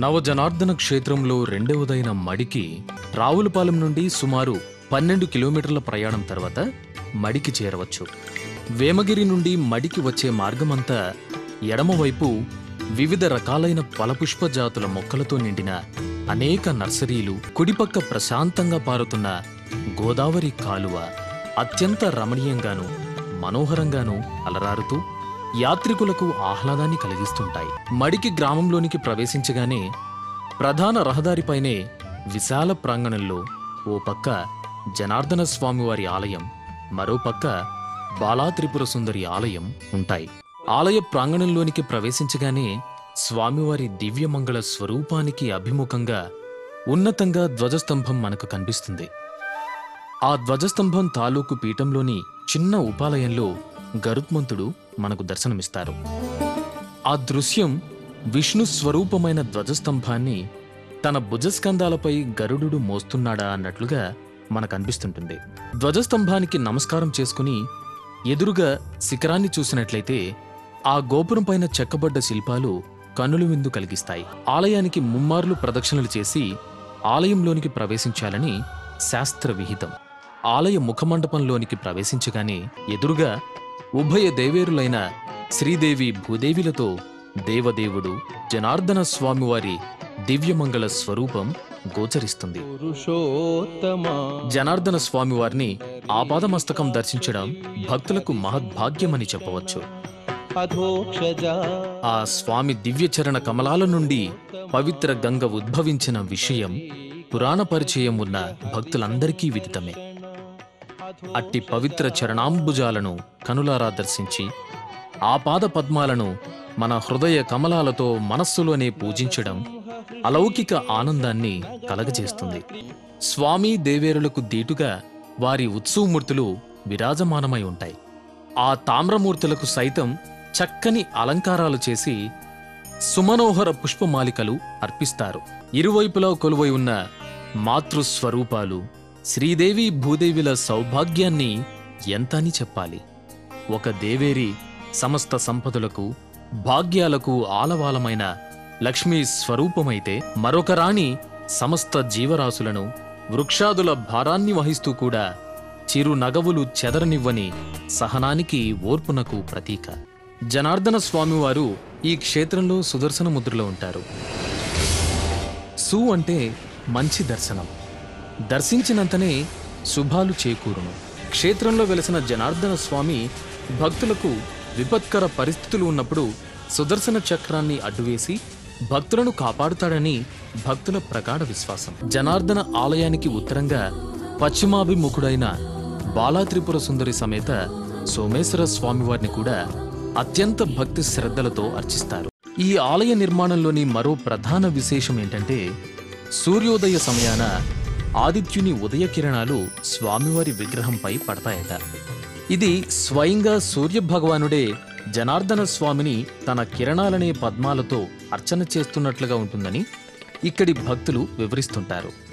నవజనార్దన క్షేత్రంలో రెండవదైన మడికి రావులపాలెం నుండి సుమారు పన్నెండు కిలోమీటర్ల ప్రయాణం తర్వాత మడికి చేరవచ్చు వేమగిరి నుండి మడికి వచ్చే మార్గమంతా ఎడమవైపు వివిధ రకాలైన ఫలపుష్ప జాతుల మొక్కలతో నిండిన అనేక నర్సరీలు కుడిపక్క ప్రశాంతంగా పారుతున్న గోదావరి కాలువ అత్యంత రమణీయంగాను మనోహరంగాను అలరారుతూ యాత్రికులకు ఆహ్లాదాన్ని కలిగిస్తుంటాయి మడికి గ్రామంలోనికి ప్రవేశించగానే ప్రధాన రహదారిపైనే విశాల ప్రాంగణంలో ఓ పక్క జనార్దన స్వామివారి ఆలయం మరో పక్క బాలా త్రిపుర సుందరి ఆలయం ఉంటాయి ఆలయ ప్రాంగణంలోనికి ప్రవేశించగానే స్వామివారి దివ్యమంగళ స్వరూపానికి అభిముఖంగా ఉన్నతంగా ధ్వజస్తంభం మనకు కనిపిస్తుంది ఆ ధ్వజస్తంభం తాలూకు పీఠంలోని చిన్న ఉపాలయంలో గరుత్మంతుడు మనకు దర్శనమిస్తారు ఆ దృశ్యం విష్ణు స్వరూపమైన ధ్వజస్తంభాన్ని తన భుజస్కంధాలపై గరుడు మోస్తున్నాడా అన్నట్లుగా మనకు అనిపిస్తుంటుంది ధ్వజస్తంభానికి నమస్కారం చేసుకుని ఎదురుగా శిఖరాన్ని చూసినట్లయితే ఆ గోపురం పైన చెక్కబడ్డ శిల్పాలు కన్నుల విందు కలిగిస్తాయి ఆలయానికి ముమ్మార్లు ప్రదక్షిణలు చేసి ఆలయంలోనికి ప్రవేశించాలని శాస్త్ర విహితం ఆలయ ముఖమండపంలోనికి ప్రవేశించగానే ఎదురుగా ఉభయ దేవేరులైన శ్రీదేవి భూదేవిలతో దేవదేవుడు జనార్దన స్వామివారి దివ్యమంగళ స్వరూపం గోచరిస్తుంది పురుషోత్తమా జనార్దన స్వామివారిని ఆపాదమస్తకం దర్శించడం భక్తులకు మహద్భాగ్యమని చెప్పవచ్చు అధోక్షజా ఆ స్వామి దివ్యచరణ కమలాల నుండి పవిత్ర గంగ ఉద్భవించిన విషయం పురాణ పరిచయం ఉన్న భక్తులందరికీ విదితమే అట్టి పవిత్ర చరణాంబుజాలను కనులారా దర్శించి ఆ పాద పద్మాలను మన హృదయ కమలాలతో మనస్సులోనే పూజించడం అలౌకిక ఆనందాన్ని కలగజేస్తుంది స్వామి దేవేరులకు దీటుగా వారి ఉత్సవమూర్తులు విరాజమానమై ఉంటాయి ఆ తామ్రమూర్తులకు సైతం చక్కని అలంకారాలు చేసి సుమనోహర పుష్పమాలికలు అర్పిస్తారు ఇరువైపులా కొలువై ఉన్న మాతృస్వరూపాలు శ్రీదేవి భూదేవిల సౌభాగ్యాన్ని ఎంతని చెప్పాలి ఒక దేవేరి సమస్త సంపదలకు భాగ్యాలకు ఆలవాలమైన లక్ష్మీ స్వరూపమైతే మరొక రాణి సమస్త జీవరాశులను వృక్షాదుల భారాన్ని వహిస్తూ కూడా చిరు నగవులు చెదరనివ్వని సహనానికి ఓర్పునకు ప్రతీక జనార్దన స్వామివారు ఈ క్షేత్రంలో సుదర్శన ముద్రలో ఉంటారు సు అంటే మంచి దర్శనం దర్శించినంతనే శుభాలు చేకూరును క్షేత్రంలో వెలసిన జనార్దన స్వామి భక్తులకు విపత్కర పరిస్థితులు ఉన్నప్పుడు సుదర్శన చక్రాన్ని అడ్డువేసి భక్తులను కాపాడుతాడని భక్తుల ప్రగాఢ విశ్వాసం జనార్దన ఆలయానికి ఉత్తరంగా పశ్చిమాభిముఖుడైన బాలా త్రిపుర సుందరి సమేత సోమేశ్వర స్వామివారిని కూడా అత్యంత భక్తి శ్రద్ధలతో అర్చిస్తారు ఈ ఆలయ నిర్మాణంలోని మరో ప్రధాన విశేషం ఏంటంటే సూర్యోదయ సమయాన ఆదిత్యుని ఉదయ కిరణాలు స్వామివారి విగ్రహంపై పడతాయట ఇది స్వయంగా సూర్యభగవానుడే జనార్దన స్వామిని తన కిరణాలనే పద్మాలతో అర్చన చేస్తున్నట్లుగా ఉంటుందని ఇక్కడి భక్తులు వివరిస్తుంటారు